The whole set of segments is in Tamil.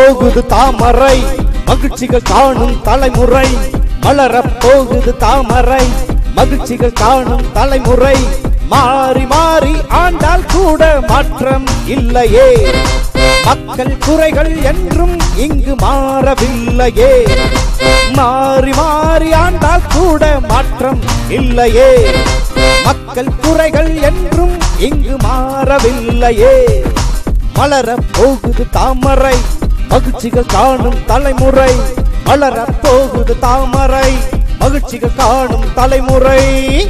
போகுது தாமரை மகிழ்ச்சிகள் காணும் தலைமுறை மலரப் போகுது தாமரை மகிழ்ச்சிகள் காணும் தலைமுறை மாறி மாறி ஆண்டால் கூட மாற்றம் இல்லையே மக்கள் குறைகள் என்றும் இங்கு மாறவில்லையே மாறி மாறி ஆண்டால் கூட மாற்றம் இல்லையே மக்கள் குறைகள் என்றும் இங்கு மாறவில்லையே மலரப் போகுது தாமரை மகிழ்ச்சிகள் காணும் தலைமுறை மலரப் போகுது தாமரை மகிழ்ச்சிகள் காணும் தலைமுறை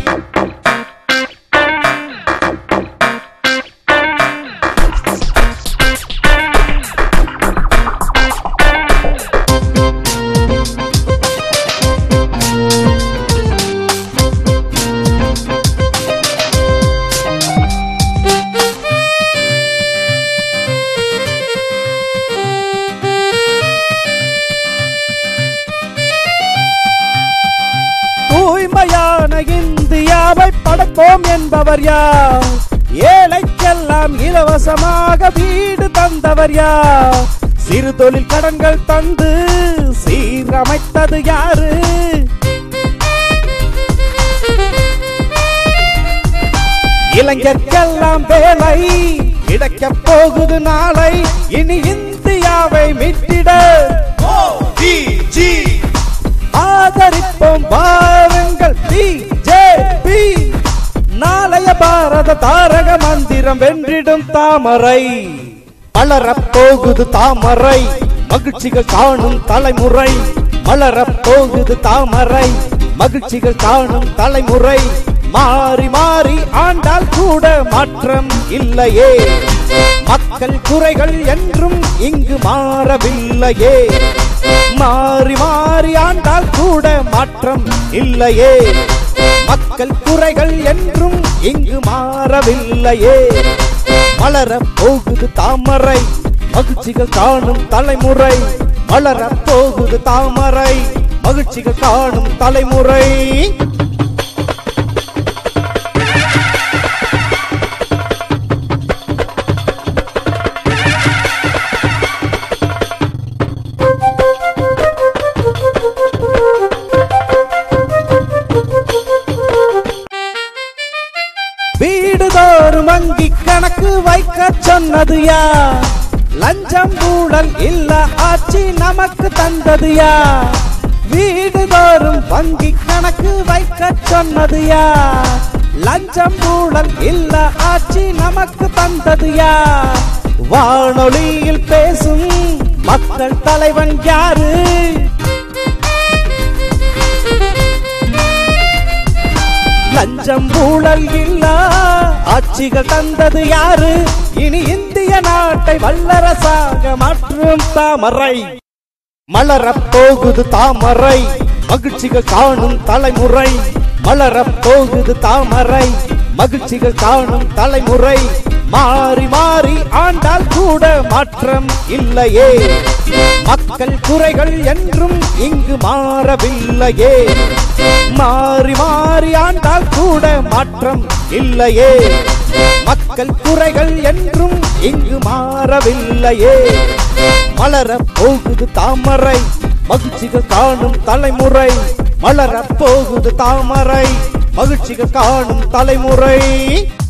தூய்மையான இந்தியாவை படைப்போம் என்பவர் யார் ஏழைக்கெல்லாம் இலவசமாக வீடு தந்தவர் யார் சிறு தொழில் கடன்கள் தந்து சீரமைத்தது யாரு இளைஞர்க்கெல்லாம் வேலை கிடைக்கப் போகுது நாளை இனி இந்தியாவை மீட்டிட ஆதரிப்போம் வாருங்கள் பிஜேபி நாளைய பாரத தாரக மந்திரம் வென்றிடும் தாமரை மலரப் போகுது தாமரை மகிழ்ச்சிகள் காணும் தலைமுறை மலரப் போகுது தாமரை மகிழ்ச்சிகள் காணும் தலைமுறை மாறி மாறி ஆண்டால் கூட மாற்றம் இல்லையே மக்கள் குறைகள் என்றும் இங்கு மாறவில்லையே மாறி மாறி ஆண்டால் கூட மாற்றம் இல்லையே மக்கள் குறைகள் என்றும் இங்கு மாறவில்லையே மலரப் போகுது தாமரை மகிழ்ச்சிகள் காணும் தலைமுறை மலரப் போகுது தாமரை மகிழ்ச்சிகள் காணும் தலைமுறை வீடுதோறும் வங்கி கணக்கு வைக்க சொன்னது யார் லஞ்சம் ஊழல் இல்ல ஆட்சி நமக்கு தந்தது யார் வீடுதோறும் வங்கி கணக்கு வைக்க சொன்னது யார் லஞ்சம் ஊழல் இல்ல ஆட்சி நமக்கு தந்தது யார் வானொலியில் பேசும் மக்கள் தலைவன் யாரு லஞ்சம் ஊழல் இல்ல ஆட்சிகள் தந்தது யாரு இனி இந்திய நாட்டை வல்லரசாக மாற்றும் தாமரை மலரப் போகுது தாமரை மகிழ்ச்சிகள் காணும் தலைமுறை மலரப் போகுது தாமரை மகிழ்ச்சிகள் காணும் தலைமுறை மாறி மாறி ஆண்டால் கூட மாற்றம் இல்லையே மக்கள் குறைகள் என்றும் இங்கு மாறவில்லையே மாறி மாறி ஆண்டால் கூட மாற்றம் இல்லையே மக்கள் குறைகள் என்றும் இங்கு மாறவில்லையே மலரப் போகுது தாமரை மகிழ்ச்சிகள் காணும் தலைமுறை மலரப் போகுது தாமரை மகிழ்ச்சிகள் காணும் தலைமுறை